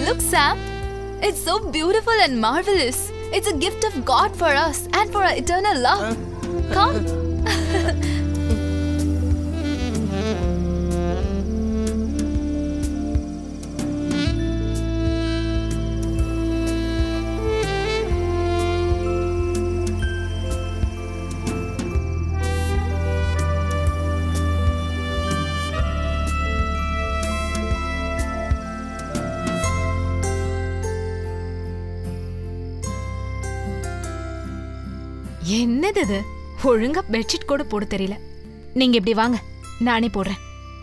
Look, Sam. It's so beautiful and marvelous. It's a gift of God for us and for our eternal love. Come. என்னது இது ஒழுங்கா bedsheet கூட போட தெரியல நீங்க இப்படி வாங்க நானே போடுறேன்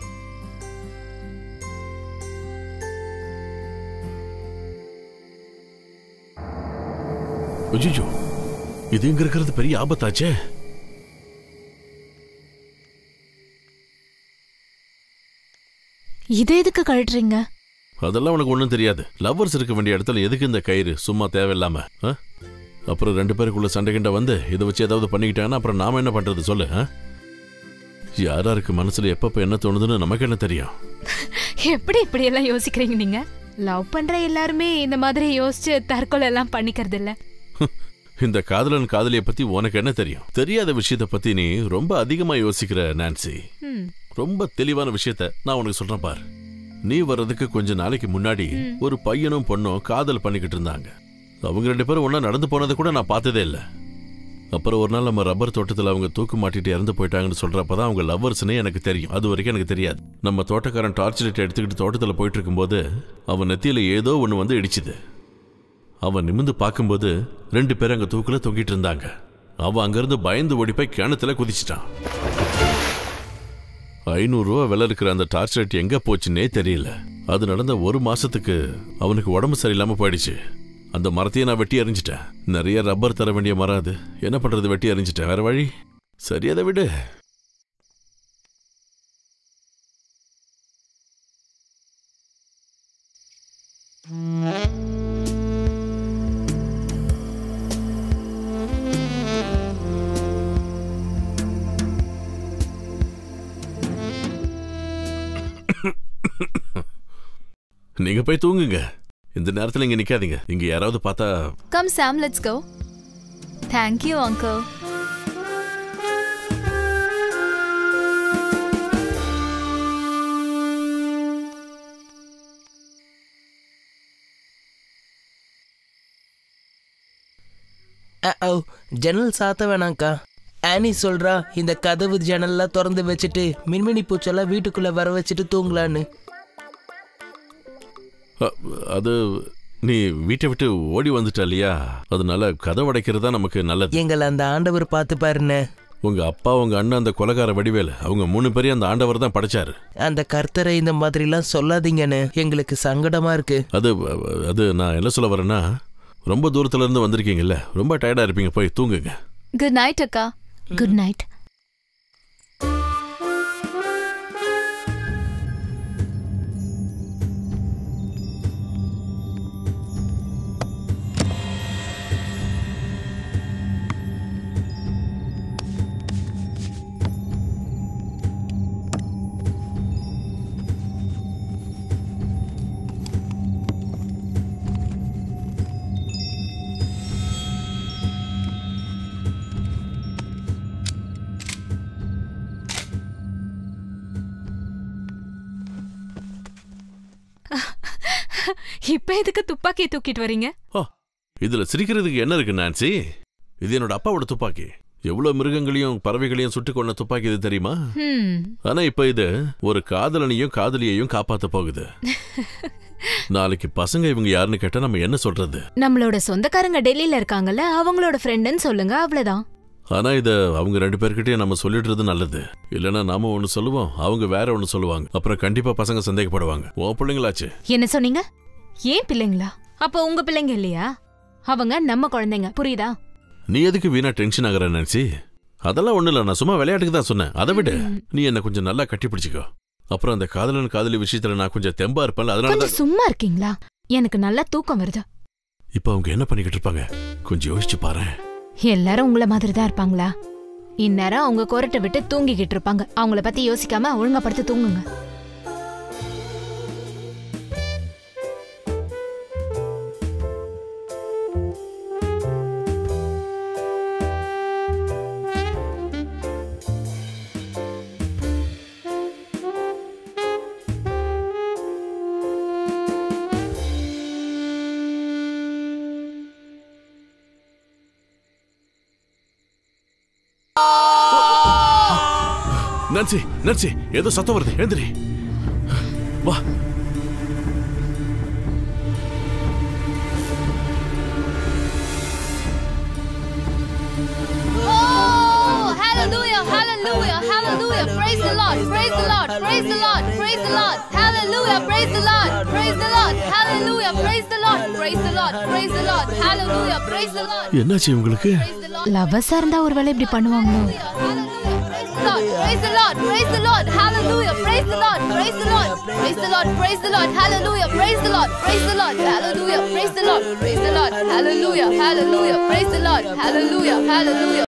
அஜிஜோ இது இங்க இருக்கிறது பெரிய ஆபத்தாச்சே இதை எதுக்கு கழட்டுறீங்க அதெல்லாம் உனக்கு ஒன்றும் தெரியாது லவ்வர்ஸ் இருக்க வேண்டிய இடத்துல எதுக்கு இந்த கயிறு சும்மா தேவையில்லாம ஆ? அப்புறம் ரெண்டு பேருக்குள்ள சண்டை கிண்ட வந்து இதை வச்சு ஏதாவது பண்ணிக்கிட்டாங்கன்னா அப்புறம் நாம என்ன பண்றது சொல்லு ஆ? யாராருக்கு மனசுல எப்பப்ப என்ன தோணுதுன்னு நமக்கு என்ன தெரியும் எப்படி இப்படி எல்லாம் யோசிக்கிறீங்க நீங்க லவ் பண்ற எல்லாருமே இந்த மாதிரி யோசிச்சு தற்கொலை எல்லாம் பண்ணிக்கிறது இல்ல இந்த காதலன் காதலியை பத்தி உனக்கு என்ன தெரியும் தெரியாத விஷயத்த பத்தி நீ ரொம்ப அதிகமா யோசிக்கிற நான்சி ம், ரொம்ப தெளிவான விஷயத்த நான் உனக்கு சொல்றேன் பார் நீ வர்றதுக்கு கொஞ்ச நாளைக்கு முன்னாடி ஒரு பையனும் பொண்ணும் காதல் பண்ணிக்கிட்டு இருந்தாங்க அவங்க ரெண்டு பேரும் ஒண்ணா நடந்து போனதை கூட நான் பார்த்ததே இல்லை அப்புறம் ஒரு நாள் நம்ம ரப்பர் தோட்டத்தில் அவங்க தூக்கு மாட்டிட்டு இறந்து போயிட்டாங்கன்னு சொல்றப்பதான் அவங்க லவ்வர்ஸ்னே எனக்கு தெரியும் அது வரைக்கும் எனக்கு தெரியாது நம்ம தோட்டக்காரன் டார்ச் லைட் எடுத்துக்கிட்டு தோட்டத்தில் போயிட்டு இருக்கும்போது அவன் நெத்தியில ஏதோ ஒன்று வந்து இடிச்சுது அவன் நிமிந்து பார்க்கும்போது ரெண்டு பேரும் அங்க தூக்குல தொங்கிட்டு இருந்தாங்க அவன் அங்கிருந்து பயந்து ஓடி போய் கிணத்துல குதிச்சிட்டான் ஐநூறு ரூபா விலை இருக்கிற அந்த டார்ச் லைட் எங்க போச்சுன்னே தெரியல அது நடந்த ஒரு மாசத்துக்கு அவனுக்கு உடம்பு சரியில்லாம போயிடுச்சு அந்த மரத்தையே நான் வெட்டி எறிஞ்சிட்டேன் நிறைய ரப்பர் தர வேண்டிய மரம் அது என்ன பண்றது வெட்டி எறிஞ்சிட்டேன் வேற வழி சரி அதை விடு நீங்க போய் தூங்குங்க இந்த நேரத்துல இங்க நிக்காதீங்க இங்க யாராவது பார்த்தா Come, Sam, let's go. Thank you, Uncle. அ, ஓ ஜன்னல் சாத்த வேணாம்க்கா ஆனி சொல்றா இந்த கதவு ஜன்னல்லாம் திறந்து வச்சுட்டு மின்மினி பூச்செல்லாம் வீட்டுக்குள்ள வர வச்சுட்டு தூங்கலான்னு அ, அது நீ வீட்டை விட்டு ஓடி வந்துட்ட இல்லையா அதனால கதவு அடைக்கிறது தான் நமக்கு நல்லது எங்களை அந்த ஆண்டவர் பார்த்து பாருண்ணே உங்க அப்பா உங்க அண்ணன் அந்த கொலகார வடிவேலு அவங்க மூணு பேரையும் அந்த ஆண்டவர் தான் படைச்சாரு அந்த கர்த்தரை இந்த மாதிரிலாம் சொல்லாதீங்கண்ணே எங்களுக்கு சங்கடமா இருக்கு அது அது நான் என்ன சொல்ல வரேன்னா ரொம்ப தூரத்துல இருந்து வந்திருக்கீங்கல்ல ரொம்ப டயர்டா இருப்பீங்க போய் தூங்குங்க Good night, Akka. Good night இப்ப எதுக்கு துப்பாக்கியை தூக்கிட்டு வரீங்க ஓ இதுல சிரிக்கிறதுக்கு என்ன இருக்கு நான்சி இது என்னோட அப்பாவோட துப்பாக்கி எவ்வளவு மிருகங்களையும் பறவைகளையும் சுட்டு கொண்ட துப்பாக்கி இது தெரியுமா ஹம், ஆனா இப்ப இது ஒரு காதலனையும் காதலியையும் காப்பாத்த போகுது நாளைக்கு பசங்க இவங்க யாருன்னு கேட்டா நம்ம என்ன சொல்றது நம்மளோட சொந்தக்காரங்க டெல்லியில இருக்காங்கல்ல அவங்களோட ஃப்ரெண்டுன்னு சொல்லுங்க அவ்வளவுதான் ஆனா இத அவங்க ரெண்டு பேர்கிட்டயும் நம்ம சொல்லிடுறது நல்லது இல்லைன்னா நாம ஒண்ணு சொல்லுவோம் அவங்க வேற ஒண்ணு சொல்லுவாங்க அப்புறம் கண்டிப்பா பசங்க சந்தேகப்படுவாங்க உன் பிள்ளைங்களாச்சு என்ன சொன்னீங்க ஏன் பிள்ளைங்களா அப்ப உங்க பிள்ளைங்க இல்லையா அவங்க நம்ம குழந்தைங்க புரியுதா நீ எதுக்கு வீணா டென்ஷன் ஆகுற நினைச்சி அதெல்லாம் ஒண்ணு இல்ல நான் சும்மா விளையாட்டுக்கு தான் சொன்னேன் அதை விட நீ என்ன கொஞ்சம் நல்லா கட்டி பிடிச்சிக்கோ அப்புறம் அந்த காதலன் காதலி விஷயத்துல நான் கொஞ்சம் தெம்பா இருப்பேன்ல அதனால கொஞ்சம் தான் சும்மா இருக்கீங்களா எனக்கு நல்லா தூக்கம் வருது இப்ப அவங்க என்ன பண்ணிக்கிட்டு இருப்பாங்க கொஞ்சம் யோசிச்சு பாரு எல்லாரும் உங்கள மாதிரி தான் இருப்பாங்களா இந்நேரம் அவங்க கொரட்டை விட்டு தூங்கிக்கிட்டு இருப்பாங்க அவங்கள பத்தி யோசிக்காம ஒழுங்கா படுத்து தூங்குங்க நன்சி நன்சி ஏதோ சத்தம் வருது எழுந்திரி வா Oh, hallelujah, hallelujah, hallelujah. Praise the Lord, praise the Lord, praise the Lord, praise the Lord. Hallelujah, praise the Lord, praise the Lord. Hallelujah, praise the Lord, praise the Lord, praise the Lord. Hallelujah, praise the Lord. என்னாச்சு உங்களுக்கு Praise the Lord. லவ்வர்ஸா இருந்தா ஒருவேளை இப்படி பண்ணுவாங்களோ Praise the Lord, praise the Lord, hallelujah, praise the Lord, praise the Lord, praise the Lord, praise the Lord, hallelujah, praise the Lord, praise the Lord, hallelujah, praise the Lord, praise the Lord, hallelujah, praise the Lord, hallelujah, praise the Lord, hallelujah, hallelujah.